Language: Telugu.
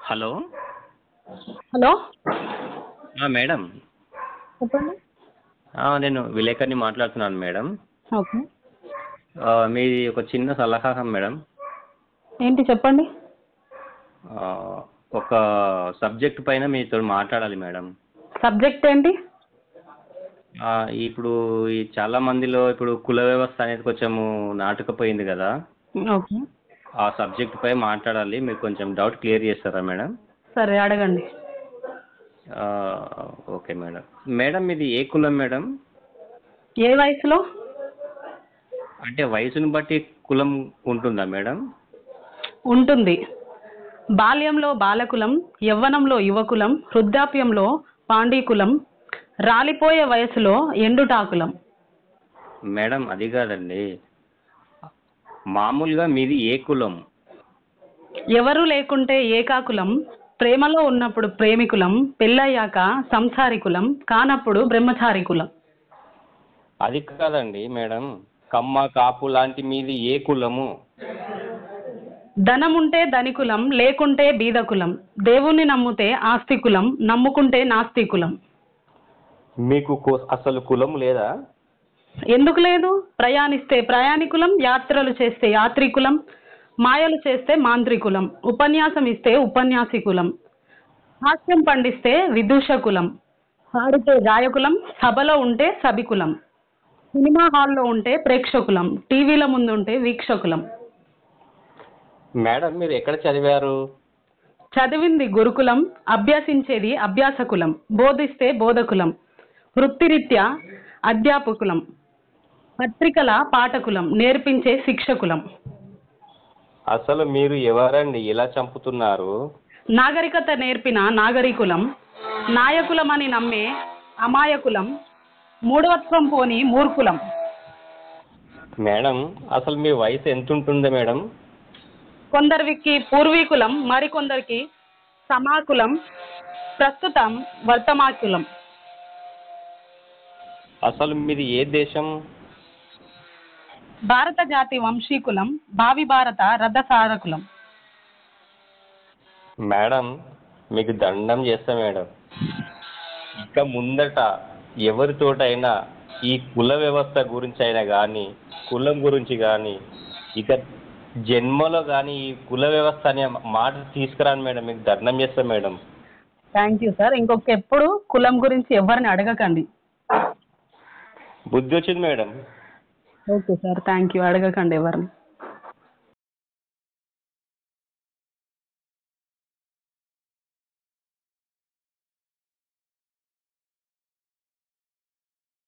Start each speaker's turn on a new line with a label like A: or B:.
A: హలో
B: హలో
A: ఆ, మేడం
B: చెప్పండి
A: ఆ, నేను విలేకరిని మాట్లాడుతున్నాను మేడం
B: ఓకే
A: ఆ, మీది ఒక చిన్న సలహా మేడం
B: ఏంటి చెప్పండి
A: ఆ, ఒక సబ్జెక్ట్ పైన మీతో మాట్లాడాలి మేడం
B: సబ్జెక్ట్ ఏంటి
A: ఆ, ఇప్పుడు ఈ చాలా మందిలో ఇప్పుడు కుల వ్యవస్థ అనేది కొంచెము నాటుకుపోయింది కదా
B: ఓకే
A: ఆ సబ్జెక్ట్ పై మాట్లాడాలి మీరు కొంచెం డౌట్ క్లియర్ చేస్తారా మేడం
B: సరే అడగండి
A: ఆ, ఓకే మేడం మేడం ఇది ఏ కులం మేడం
B: ఏ వయసులో
A: అంటే వయసుని బట్టి కులం ఉంటుందా మేడం
B: ఉంటుంది బాల్యంలో బాలకులం యవ్వనంలో యువకులం వృద్ధాప్యంలో పాండీకులం రాలిపోయే వయసులో ఎండుటాకులం
A: మేడం అది కాదండి మామూలుగా మీది ఏ కులం
B: ఎవరు లేకుంటే ఏకాకులం ప్రేమలో ఉన్నప్పుడు ప్రేమికులం పెళ్ళయ్యాక సంసారికులం కానప్పుడు బ్రహ్మచారికులం
A: అది కాదండి మేడం కమ్మ కాపు లాంటి మీది ఏ కులము
B: ధనముంటే ధనికులం లేకుంటే బీదకులం దేవుణ్ణి నమ్మితే ఆస్తికులం నమ్ముకుంటే నాస్తికులం
A: మీకు కు- అసలు కులం లేదా
B: ఎందుకు లేదు ప్రయాణిస్తే ప్రయాణికులం యాత్రలు చేస్తే యాత్రికులం మాయలు చేస్తే మాంత్రికులం ఉపన్యాసం ఇస్తే ఉపన్యాసికులం హాస్యం పండిస్తే విదూషకులం పాడితే గాయకులం సభలో ఉంటే సభికులం సినిమా హాల్లో ఉంటే ప్రేక్షకులం టీవీల ముందు ఉంటే వీక్షకులం
A: మేడం మీరు ఎక్కడ చదివారు
B: చదివింది గురుకులం అభ్యసించేది అభ్యాసకులం బోధిస్తే బోధకులం వృత్తిరీత్యా అధ్యాపకులం పత్రికల పాఠకులం నేర్పించే శిక్షకులం
A: అసలు మీరు ఎవరండి ఇలా చంపుతున్నారు
B: నాగరికత నేర్పిన నాగరికులం నాయకులమని నమ్మే అమాయకులం మూఢత్వం పోని మూర్ఖులం
A: మేడం అసలు మీ వయసు ఎంత ఉంటుంది మేడం
B: కొందరికి పూర్వీకులం మరికొందరికి సమాకులం ప్రస్తుతం వర్తమాకులం
A: అసలు మీది ఏ దేశం
B: భారత జాతి వంశీకులం భావి భారత రథసారకులం
A: మేడం మీకు దండం చేస్తా మేడం ఇక ముందట ఎవరితోటైనా ఈ కుల వ్యవస్థ గురించి అయినా కానీ కులం గురించి కానీ ఇక జన్మలో కానీ ఈ కుల వ్యవస్థ అనే మాట తీసుకురాను మేడం మీకు దండం చేస్తా మేడం
B: థ్యాంక్ యూ సార్ ఇంకొక ఎప్పుడు కులం గురించి ఎవరిని అడగకండి
A: బుద్ధి వచ్చింది madam
B: okay sir thank you అడగకండి ఎవరిని